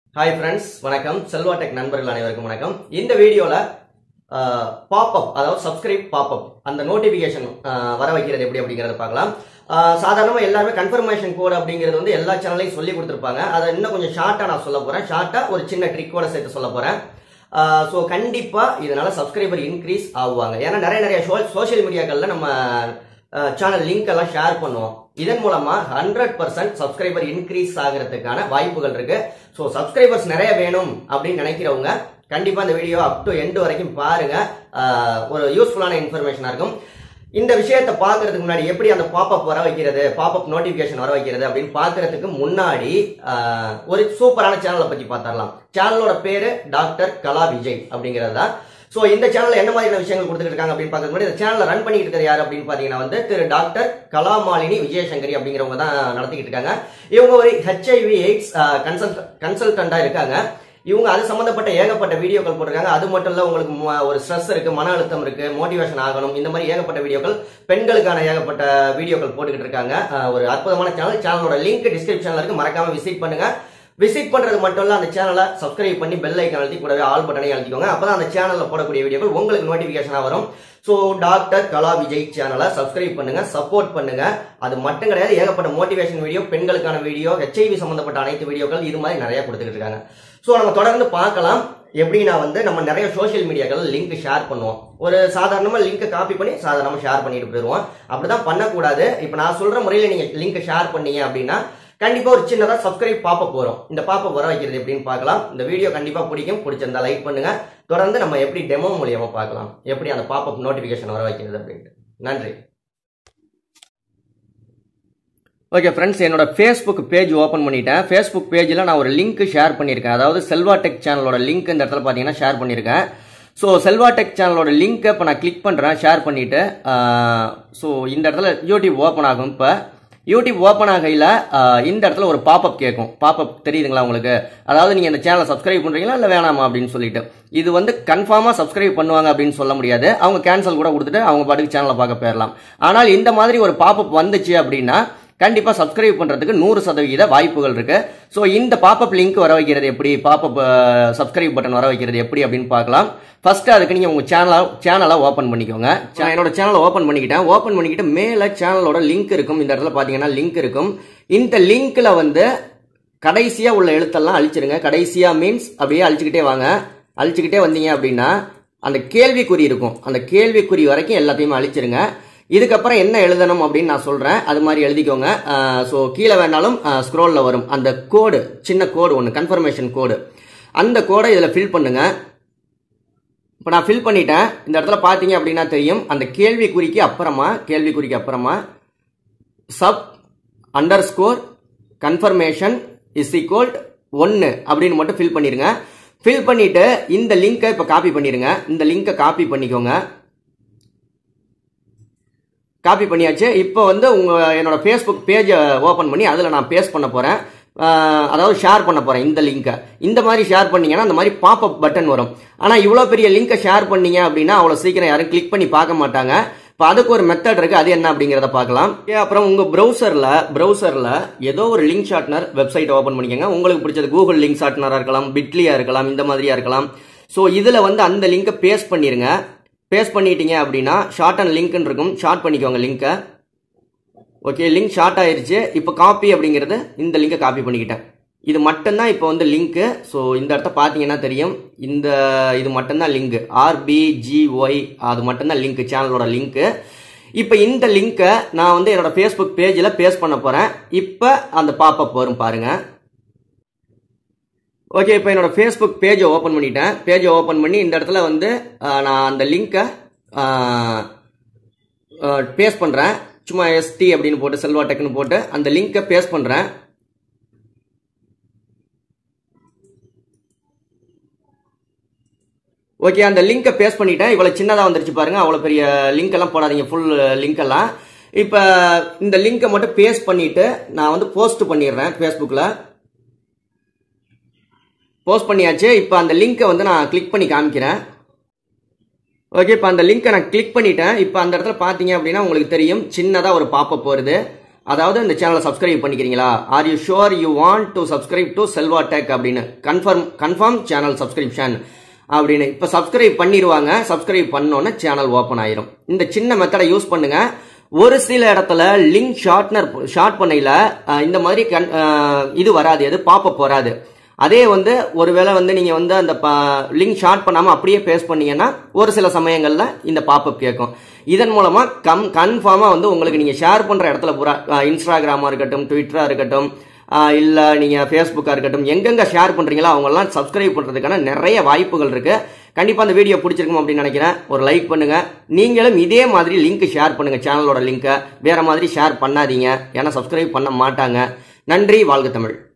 hi friends வணக்கம் Selva tech நண்பர்கள் அனைவருக்கும் வணக்கம் இந்த வீடியோல பாப்அப் அதாவது சப்ஸ்கிரைப் பாப்அப் அந்த நோட்டிபிகேஷன் வர வைக்கிறது எப்படி அப்படிங்கறத பார்க்கலாம் சாதாரணமாக எல்லாருமே கன்ஃபர்மேஷன் கோட் அப்படிங்கிறது வந்து எல்லா சேனல்லையும் சொல்லி கொடுத்துருப்பாங்க அதை இன்னும் கொஞ்சம் ஷார்ட்டாக நான் சொல்ல போறேன் ஷார்ட்டாக ஒரு சின்ன ட்ரிக்கோட சேர்த்து சொல்ல போறேன் ஸோ கண்டிப்பாக இதனால சப்ஸ்கிரைபர் இன்க்ரீஸ் ஆகுவாங்க ஏன்னா நிறைய நிறைய சோஷியல் மீடியாக்களில் நம்ம சேனல் லிங்க் எல்லாம் ஷேர் பண்ணுவோம் இதன் மூலமா ஹண்ட்ரட் பர்சன்ட் சப்ஸ்கிரைபர் இன்க்ரீஸ் ஆகிறதுக்கான வாய்ப்புகள் இருக்கு ஸோ சப்ஸ்கிரைபர்ஸ் நிறைய வேணும் அப்படின்னு நினைக்கிறவங்க கண்டிப்பா இந்த வீடியோ அப் டு எண்டு வரைக்கும் பாருங்க ஆஹ் ஒரு யூஸ்ஃபுல்லான இன்ஃபர்மேஷனா இருக்கும் இந்த விஷயத்தை பார்க்கறதுக்கு முன்னாடி எப்படி அந்த பாப்அப் வர வைக்கிறது பாப்அப் நோட்டிபிகேஷன் வர வைக்கிறது அப்படின்னு பார்க்கறதுக்கு முன்னாடி ஆஹ் ஒரு சூப்பரான சேனலை பத்தி பார்த்தரலாம் சேனலோட பேரு டாக்டர் கலா விஜய் அப்படிங்கிறது தான் ஸோ இந்த சேனல்ல என்ன மாதிரியான விஷயங்கள் கொடுத்துட்டு இருக்காங்க அப்படின்னு பார்க்கறது முன்னாடி இந்த சேனலை ரன் பண்ணிட்டு இருக்கிறது யார் அப்படின்னு பார்த்தீங்கன்னா வந்து திரு டாக்டர் கலாமாலினி விஜயசங்கரி அப்படிங்கிறவங்க தான் நடத்திக்கிட்டு இருக்காங்க இவங்க ஒரு ஹெச்ஐவி எய்ட்ஸ் கன்சல்ட் கன்சல்டண்டா இருக்காங்க இவங்க அது சம்பந்தப்பட்ட ஏகப்பட்ட வீடியோக்கள் போட்டிருக்காங்க அது மட்டும் இல்ல உங்களுக்கு ம- ஒரு ஸ்ட்ரெஸ் இருக்கு மன அழுத்தம் இருக்கு மோட்டிவேஷன் ஆகணும் இந்த மாதிரி ஏகப்பட்ட வீடியோக்கள் பெண்களுக்கான ஏகப்பட்ட வீடியோக்கள் போட்டுக்கிட்டு இருக்காங்க அஹ் ஒரு அற்புதமான சேனல் சேனலோட லிங்க் டிஸ்கிரிப்ஷன்ல இருக்கு மறக்காம விசிட் பண்ணுங்க விசிட் பண்றது மட்டும் இல்ல அந்த சேனலை சப்ஸ்கிரைப் பண்ணி பெல் ஐக்கன் அழுத்தி கூடவே ஆல் பட்டனை அழுத்திக்கோங்க அப்பதான் அந்த சேனல்ல போடக்கூடிய வீடியோக்கள் உங்களுக்கு நோட்டிபிகேஷனா வரும் ஸோ டாக்டர் கலா விஜய் சேனலை சப்ஸ்கிரைப் பண்ணுங்க சப்போர்ட் பண்ணுங்க அது மட்டும் கிடையாது ஏகப்பட்ட மோட்டிவேஷன் வீடியோ பெண்களுக்கான வீடியோ ஹெச்ஐவி சம்பந்தப்பட்ட அனைத்து வீடியோக்கள் இது மாதிரி நிறைய கொடுத்துட்டு இருக்காங்க ஸோ நம்ம தொடர்ந்து பார்க்கலாம் எப்படின்னா வந்து நம்ம நிறைய சோஷியல் மீடியாக்கள் லிங்க் ஷேர் பண்ணுவோம் ஒரு சாதாரணமாக லிங்க் காப்பி பண்ணி சாதாரணமாக ஷேர் பண்ணிட்டு போயிடுவோம் அப்படிதான் பண்ணக்கூடாது இப்போ நான் சொல்ற முறையில் நீங்க லிங்க் ஷேர் பண்ணீங்க அப்படின்னா கண்டிப்பா ஒரு சின்னதா சப்ஸ்கிரைப் பாப்ப போறோம் இந்த பாப்ப வர வைக்கிறது எப்படின்னு பார்க்கலாம் இந்த வீடியோ கண்டிப்பா பிடிக்கும் பிடிச்சிருந்தா லைக் பண்ணுங்க தொடர்ந்து நம்ம எப்படி டெமோ மூலியமா பார்க்கலாம் எப்படி அந்த பாப்பப் நோட்டிபிகேஷன் வர வைக்கிறது அப்படின்ட்டு நன்றி ஓகே ஃப்ரெண்ட்ஸ் என்னோட ஃபேஸ்புக் பேஜ் ஓப்பன் பண்ணிட்டேன் ஃபேஸ்புக் பேஜில் நான் ஒரு லிங்க் ஷேர் பண்ணியிருக்கேன் அதாவது செல்வா டெக் சேனலோட லிங்க் இந்த இடத்துல பார்த்தீங்கன்னா ஷேர் பண்ணியிருக்கேன் ஸோ செல்வா டெக் சேனலோட லிங்க்கை இப்போ நான் கிளிக் பண்ணுறேன் ஷேர் பண்ணிவிட்டு ஸோ இந்த இடத்துல யூடியூப் ஓப்பன் ஆகும் இப்போ யூடியூப் ஓப்பன் ஆகையில் இந்த இடத்துல ஒரு பாப்அப் கேட்கும் பாப்அப் தெரியுதுங்களா உங்களுக்கு அதாவது நீங்கள் இந்த சேனலை சப்ஸ்கிரைப் பண்ணுறீங்களா இல்லை வேணாமா அப்படின்னு சொல்லிட்டு இது வந்து கன்ஃபார்மாக சப்ஸ்கிரைப் பண்ணுவாங்க அப்படின்னு சொல்ல முடியாது அவங்க கேன்சல் கூட கொடுத்துட்டு அவங்க பாட்டுக்கு சேனலை பார்க்க போயிடலாம் ஆனால் இந்த மாதிரி ஒரு பாப்அப் வந்துச்சு அப்படின்னா கண்டிப்பா சப்ஸ்கிரைப் பண்றதுக்கு நூறு சதவீத வாய்ப்புகள் இருக்கு ஸோ இந்த பாப்அப் லிங்க் வர வைக்கிறது எப்படி பாப்அப் சப்ஸ்கிரைப் பட்டன் வர வைக்கிறது எப்படி அப்படின்னு பார்க்கலாம் ஃபர்ஸ்ட் அதுக்கு நீங்க உங்க சேனலை சேனலை ஓப்பன் பண்ணிக்கோங்க நான் என்னோட சேனலை ஓப்பன் பண்ணிக்கிட்டேன் ஓப்பன் பண்ணிக்கிட்டு மேல சேனலோட லிங்க் இருக்கும் இந்த இடத்துல பாத்தீங்கன்னா லிங்க் இருக்கும் இந்த லிங்க்ல வந்து கடைசியா உள்ள எழுத்தெல்லாம் அழிச்சிருங்க கடைசியா மீன்ஸ் அப்படியே அழிச்சுக்கிட்டே வாங்க அழிச்சுக்கிட்டே வந்தீங்க அப்படின்னா அந்த கேள்விக்குறி இருக்கும் அந்த கேள்விக்குறி வரைக்கும் எல்லாத்தையுமே அழிச்சிருங்க இதுக்கப்புறம் என்ன எழுதணும் அப்படின்னு நான் சொல்றேன் அது மாதிரி எழுதிக்கோங்க ஸோ கீழே வேணாலும் ஸ்க்ரோல்ல வரும் அந்த கோடு சின்ன கோடு ஒன்று கன்ஃபர்மேஷன் கோடு அந்த கோடை இதில் ஃபில் பண்ணுங்க இப்போ நான் ஃபில் பண்ணிட்டேன் இந்த இடத்துல பார்த்தீங்க அப்படின்னா தெரியும் அந்த கேள்விக்குறிக்கு அப்புறமா கேள்விக்குறிக்கு அப்புறமா sub under score confirmation is equal ஒன்று அப்படின்னு மட்டும் ஃபில் பண்ணிடுங்க ஃபில் பண்ணிட்டு இந்த லிங்கை இப்போ காப்பி பண்ணிடுங்க இந்த லிங்கை காப்பி பண்ணிக்கோங்க காப்பி பண்ணியாச்சு இப்போ வந்து உங்க என்னோட ஃபேஸ்புக் பேஜை ஓப்பன் பண்ணி அதில் நான் பேஸ்ட் பண்ண போறேன் அஹ், அதாவது ஷேர் பண்ண போறேன் இந்த லிங்கை இந்த மாதிரி ஷேர் பண்ணீங்கன்னா அந்த மாதிரி பாப்அப் பட்டன் வரும் ஆனால் இவ்வளோ பெரிய லிங்கை ஷேர் பண்ணீங்க அப்படின்னா அவ்வளோ சீக்கிரம் யாரும் கிளிக் பண்ணி பார்க்க மாட்டாங்க இப்போ அதுக்கு ஒரு மெத்தட் இருக்கு அது என்ன அப்படிங்கிறத பார்க்கலாம் Okay, அப்புறம் உங்க ப்ரௌசர்ல ப்ரௌசர்ல ஏதோ ஒரு லிங்க் ஷார்ட்னர் வெப்சைட் ஓப்பன் பண்ணிக்கோங்க உங்களுக்கு பிடிச்சது கூகுள் லிங்க் ஷார்ட்னரா இருக்கலாம் பிட்லியா இருக்கலாம் இந்த மாதிரியா இருக்கலாம் ஸோ இதுல வந்து அந்த லிங்கை பேஸ்ட் பண்ணிருங்க பேஸ்ட் பண்ணிட்டீங்க அப்படின்னா ஷார்ட் அண்ட் லிங்க்னு இருக்கும் ஷார்ட் பண்ணிக்கோங்க லிங்கை ஓகே லிங்க் ஷார்ட் ஆயிருச்சு இப்போ காப்பி அப்படிங்கிறது இந்த லிங்கை காப்பி பண்ணிக்கிட்டேன் இது மட்டும்தான் இப்போ வந்து லிங்க்கு ஸோ இந்த இடத்த பார்த்தீங்கன்னா தெரியும் இந்த இது மட்டும்தான் லிங்க் ஆர்பிஜிஒய் அது மட்டும்தான் லிங்க் சேனலோட லிங்க்கு இப்போ இந்த லிங்கை நான் வந்து என்னோட ஃபேஸ்புக் பேஜில் பேஸ்ட் பண்ண போகிறேன் இப்போ அந்த பாப்பப் வரும் பாருங்க ஓகே இப்போ என்னோட ஃபேஸ்புக் பேஜை ஓப்பன் பண்ணிட்டேன் பேஜை ஓப்பன் பண்ணி இந்த இடத்துல வந்து அஹ், நான் அந்த லிங்கை பேஸ்ட் பண்ணுறேன் சும்மா எஸ்டி அப்படின்னு போட்டு செல்வா டெக்னு போட்டு அந்த லிங்கை பேஸ்ட் பண்ணுறேன் ஓகே அந்த லிங்கை பேஸ்ட் பண்ணிட்டேன் இவ்வளோ சின்னதாக வந்துருச்சு பாருங்க அவ்வளோ பெரிய லிங்க் எல்லாம் போடாதீங்க ஃபுல் லிங்க் எல்லாம் இப்போ இந்த லிங்கை மட்டும் பேஸ்ட் பண்ணிட்டு நான் வந்து போஸ்ட் பண்ணிடுறேன் ஃபேஸ்புக்கில் போஸ்ட் பண்ணியாச்சு இப்போ அந்த லிங்கை வந்து நான் கிளிக் பண்ணி காமிக்கிறேன் ஓகே இப்போ அந்த லிங்கை நான் கிளிக் பண்ணிட்டேன் இப்போ அந்த இடத்துல பார்த்தீங்க அப்படின்னா உங்களுக்கு தெரியும் சின்னதாக ஒரு பாப்பப் வருது அதாவது இந்த சேனலை சப்ஸ்கிரைப் பண்ணிக்கிறீங்களா are you sure you want to subscribe to Selva tech அப்படின்னு கன்ஃபார்ம் கன்ஃபார்ம் சேனல் சப்ஸ்கிரிப்ஷன் அப்படின்னு இப்போ சப்ஸ்கிரைப் பண்ணிடுவாங்க சப்ஸ்கிரைப் பண்ணோன்னே சேனல் ஓப்பன் ஆயிரும் இந்த சின்ன மெத்தடை யூஸ் பண்ணுங்க ஒரு சில இடத்துல லிங்க் ஷார்ட்னர் ஷார்ட் பண்ணையில் இந்த மாதிரி கன் அஹ், இது வராது எது பாப்பப் வராது அதே வந்து ஒருவேளை வந்து நீங்கள் வந்து அந்த லிங்க் ஷார்ட் பண்ணாமல் அப்படியே பேஸ்ட் பண்ணீங்கன்னா ஒரு சில சமயங்களில் இந்த பாப்பப் கேட்கும் இதன் மூலமாக கம் கன்ஃபார்மாக வந்து உங்களுக்கு நீங்கள் ஷேர் பண்ணுற இடத்துல பூரா இன்ஸ்டாகிராமாக இருக்கட்டும் ட்விட்டராக இருக்கட்டும் இல்லை நீங்கள் ஃபேஸ்புக்காக இருக்கட்டும் எங்கெங்கே ஷேர் பண்ணுறீங்களோ அவங்கெல்லாம் சப்ஸ்கிரைப் பண்ணுறதுக்கான நிறைய வாய்ப்புகள் இருக்குது கண்டிப்பாக அந்த வீடியோ பிடிச்சிருக்கும் அப்படின்னு நினைக்கிறேன் ஒரு லைக் பண்ணுங்கள் நீங்களும் இதே மாதிரி லிங்க் ஷேர் பண்ணுங்கள் சேனலோட லிங்க்கை வேறு மாதிரி ஷேர் பண்ணாதீங்க ஏன்னா சப்ஸ்கிரைப் பண்ண மாட்டாங்க நன்றி வாழ்க தமிழ்